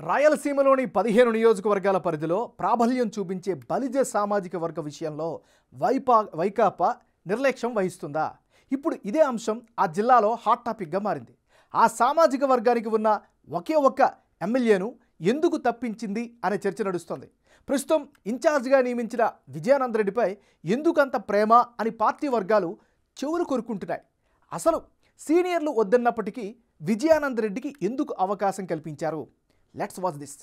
రాయలసీమలోని పదిహేను నియోజకవర్గాల పరిధిలో ప్రాబల్యం చూపించే బలిజ సామాజిక వర్గ విషయంలో వైపా వైకాపా నిర్లక్ష్యం వహిస్తుందా ఇప్పుడు ఇదే అంశం ఆ జిల్లాలో హాట్ టాపిక్గా మారింది ఆ సామాజిక వర్గానికి ఉన్న ఒకే ఒక్క ఎమ్మెల్యేను ఎందుకు తప్పించింది అనే చర్చ నడుస్తోంది ప్రస్తుతం ఇన్ఛార్జిగా నియమించిన విజయానందరెడ్డిపై ఎందుకంత ప్రేమ అని పార్టీ వర్గాలు చెవులు కొరుకుంటున్నాయి అసలు సీనియర్లు వద్దన్నప్పటికీ విజయానందరెడ్డికి ఎందుకు అవకాశం కల్పించారు let's watch this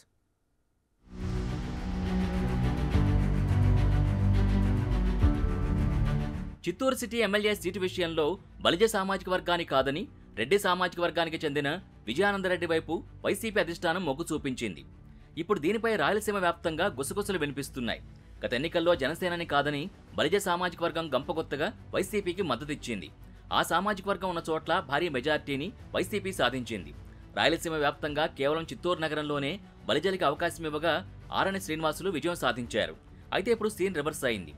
Chittoor city MLA seat విషయంలో బలిజ సామాజిక వర్గానికి కాదని రెడ్డి సామాజిక వర్గానికి చెందిన విజయానందరెడ్డి వైపు వైసీపీ అధిష్టానం మొగ్గు చూపించింది ఇప్పుడు దీనిపై రాయలసీమ వ్యాప్తంగా గుసగుసలు వినిపిస్తున్నాయి గత ఎన్నికల్లో జనసేనని కాదని బలిజ సామాజిక వర్గం గంపగొత్తగా వైసీపీకి మద్దతిచ్చింది ఆ సామాజిక వర్గం ఉన్న చోట్ల భారీ మెజార్టీని వైసీపీ సాధించింది రాయలసీమ వ్యాప్తంగా కేవలం చిత్తూరు నగరంలోనే బలిజలకి అవకాశం ఇవ్వగా ఆరణి శ్రీనివాసులు విజయం సాధించారు అయితే ఇప్పుడు సీన్ రివర్స్ అయింది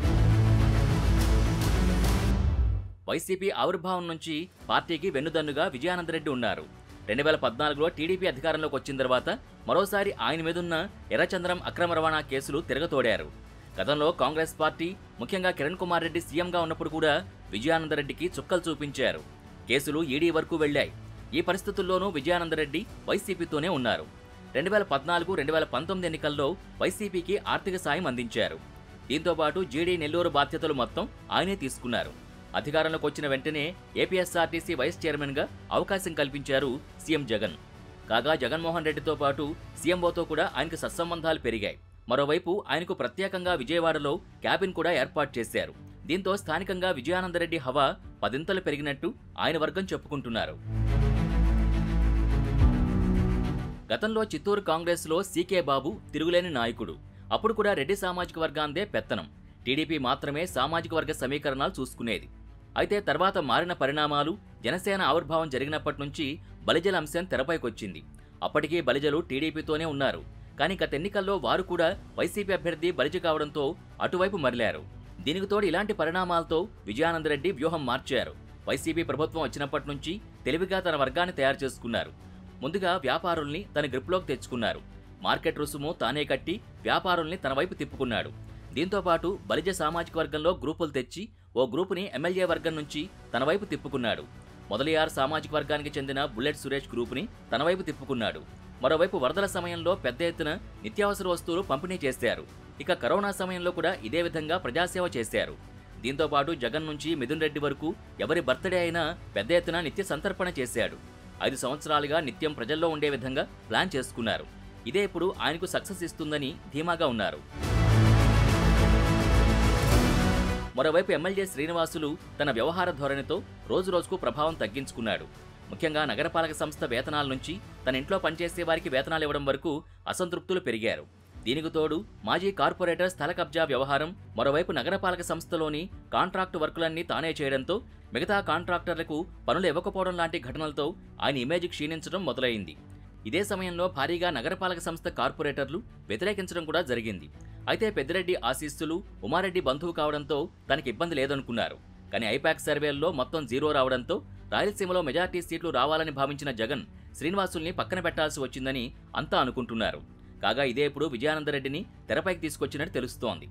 వైసీపీ ఆవిర్భావం నుంచి పార్టీకి వెన్నుదన్నుగా విజయానందరెడ్డి ఉన్నారు రెండు వేల పద్నాలుగులో టీడీపీ అధికారంలోకి వచ్చిన తర్వాత మరోసారి ఆయన మీదున్న ఎర్రచంద్రం అక్రమ రవాణా కేసులు తిరగతోడారు గతంలో కాంగ్రెస్ పార్టీ ముఖ్యంగా కిరణ్ కుమార్ రెడ్డి సీఎంగా ఉన్నప్పుడు కూడా విజయానందరెడ్డికి చుక్కలు చూపించారు కేసులు ఈడీ వరకు వెళ్లాయి ఈ పరిస్థితుల్లోనూ విజయానందరెడ్డి వైసీపీతోనే ఉన్నారు రెండు వేల పద్నాలుగు రెండు వేల పంతొమ్మిది ఎన్నికల్లో వైసీపీకి ఆర్థిక సాయం అందించారు దీంతో పాటు జీడీ నెల్లూరు బాధ్యతలు మొత్తం ఆయనే తీసుకున్నారు అధికారంలోకి వచ్చిన వెంటనే ఏపీఎస్ఆర్టీసీ వైస్ చైర్మన్గా అవకాశం కల్పించారు సీఎం జగన్ కాగా జగన్మోహన్ రెడ్డితో పాటు సీఎంఓతో కూడా ఆయనకు సత్సంబంధాలు పెరిగాయి మరోవైపు ఆయనకు ప్రత్యేకంగా విజయవాడలో క్యాబిన్ కూడా ఏర్పాటు చేశారు దీంతో స్థానికంగా విజయానందరెడ్డి హవా పదింతలు పెరిగినట్టు ఆయన వర్గం చెప్పుకుంటున్నారు గతంలో చిత్తూరు కాంగ్రెస్లో సీకే బాబు తిరుగులేని నాయకుడు అప్పుడు కూడా రెడ్డి సామాజిక వర్గాందే పెత్తనం టీడీపీ మాత్రమే సామాజిక వర్గ సమీకరణాలు చూసుకునేది అయితే తర్వాత మారిన పరిణామాలు జనసేన ఆవిర్భావం జరిగినప్పటి నుంచి బలిజల అంశం తెరపైకొచ్చింది అప్పటికీ బలిజలు టీడీపీతోనే ఉన్నారు కానీ గత ఎన్నికల్లో వారు కూడా వైసీపీ అభ్యర్థి బలిజ కావడంతో అటువైపు మరలారు దీనికి తోడు ఇలాంటి పరిణామాలతో విజయానందరెడ్డి వ్యూహం మార్చారు వైసీపీ ప్రభుత్వం వచ్చినప్పటి నుంచి తెలివిగా తన వర్గాన్ని తయారు చేసుకున్నారు ముందుగా వ్యాపారుల్ని తన గ్రిప్లోకి తెచ్చుకున్నారు మార్కెట్ రుసుము తానే కట్టి వ్యాపారుల్ని తన వైపు తిప్పుకున్నాడు దీంతో పాటు బలిజ సామాజిక వర్గంలో గ్రూపులు తెచ్చి ఓ గ్రూపుని ఎమ్మెల్యే వర్గం నుంచి తన వైపు తిప్పుకున్నాడు మొదలియార్ సామాజిక వర్గానికి చెందిన బుల్లెట్ సురేష్ గ్రూపుని తన వైపు తిప్పుకున్నాడు మరోవైపు వరదల సమయంలో పెద్ద ఎత్తున నిత్యావసర వస్తువులు పంపిణీ చేశారు ఇక కరోనా సమయంలో కూడా ఇదే విధంగా ప్రజాసేవ చేశారు దీంతో పాటు జగన్ నుంచి మిథున్ రెడ్డి వరకు ఎవరి బర్త్డే అయినా పెద్ద ఎత్తున నిత్య సంతర్పణ చేశాడు ఐదు సంవత్సరాలుగా నిత్యం ప్రజల్లో ఉండే విధంగా ప్లాన్ చేసుకున్నారు ఇదే ఇప్పుడు ఆయనకు సక్సెస్ ఇస్తుందని ధీమాగా ఉన్నారు మరోవైపు ఎమ్మెల్యే శ్రీనివాసులు తన వ్యవహార ధోరణితో రోజురోజుకు ప్రభావం తగ్గించుకున్నాడు ముఖ్యంగా నగరపాలక సంస్థ వేతనాల నుంచి తన ఇంట్లో పనిచేసే వారికి వేతనాలు ఇవ్వడం వరకు అసంతృప్తులు పెరిగారు దీనికి తోడు మాజీ కార్పొరేటర్ స్థల కబ్జా వ్యవహారం మరోవైపు నగరపాలక సంస్థలోని కాంట్రాక్టు వర్కులన్నీ తానే చేయడంతో మిగతా కాంట్రాక్టర్లకు పనులు ఇవ్వకపోవడం లాంటి ఘటనలతో ఆయన ఇమేజ్ క్షీణించడం మొదలైంది ఇదే సమయంలో భారీగా నగరపాలక సంస్థ కార్పొరేటర్లు వ్యతిరేకించడం కూడా జరిగింది అయితే పెద్దిరెడ్డి ఆశీస్సులు ఉమారెడ్డి బంధువు కావడంతో తనకి ఇబ్బంది లేదనుకున్నారు కానీ ఐపాక్ సర్వేల్లో మొత్తం జీరో రావడంతో రాయలసీమలో మెజార్టీ సీట్లు రావాలని భావించిన జగన్ శ్రీనివాసుల్ని పక్కన పెట్టాల్సి వచ్చిందని అంతా అనుకుంటున్నారు కాగా ఇదే ఇప్పుడు విజయానందరెడ్డిని తెరపైకి తీసుకొచ్చినట్టు తెలుస్తోంది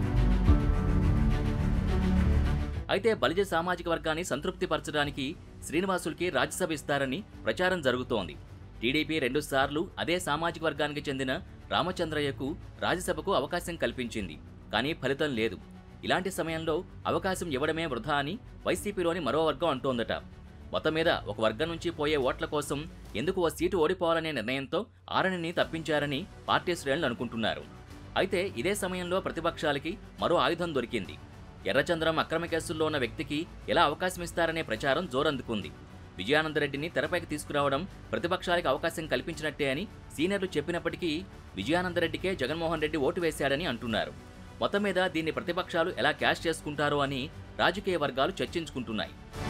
అయితే బలిజ సామాజిక వర్గాన్ని సంతృప్తిపరచడానికి శ్రీనివాసులకి రాజ్యసభ ఇస్తారని ప్రచారం జరుగుతోంది టీడీపీ రెండుసార్లు అదే సామాజిక వర్గానికి చెందిన రామచంద్రయ్యకు రాజ్యసభకు అవకాశం కల్పించింది కానీ ఫలితం లేదు ఇలాంటి సమయంలో అవకాశం ఇవ్వడమే వృధా అని వైసీపీలోని మరో వర్గం అంటోందట మొత్తం మీద ఒక వర్గం నుంచి పోయే ఓట్ల కోసం ఎందుకు ఓ సీటు ఓడిపోవాలనే నిర్ణయంతో ఆరణిని తప్పించారని పార్టీ శ్రేణులు అనుకుంటున్నారు అయితే ఇదే సమయంలో ప్రతిపక్షాలకి మరో ఆయుధం దొరికింది ఎర్రచంద్రం అక్రమ కేసుల్లో ఉన్న వ్యక్తికి ఎలా అవకాశం ఇస్తారనే ప్రచారం జోరందుకుంది విజయానందరెడ్డిని తెరపైకి తీసుకురావడం ప్రతిపక్షాలకు అవకాశం కల్పించినట్టే అని సీనియర్లు చెప్పినప్పటికీ విజయానందరెడ్డికే జగన్మోహన్ రెడ్డి ఓటు వేశాడని అంటున్నారు మొత్తం మీద దీన్ని ప్రతిపక్షాలు ఎలా క్యాష్ చేసుకుంటారో అని రాజకీయ వర్గాలు చర్చించుకుంటున్నాయి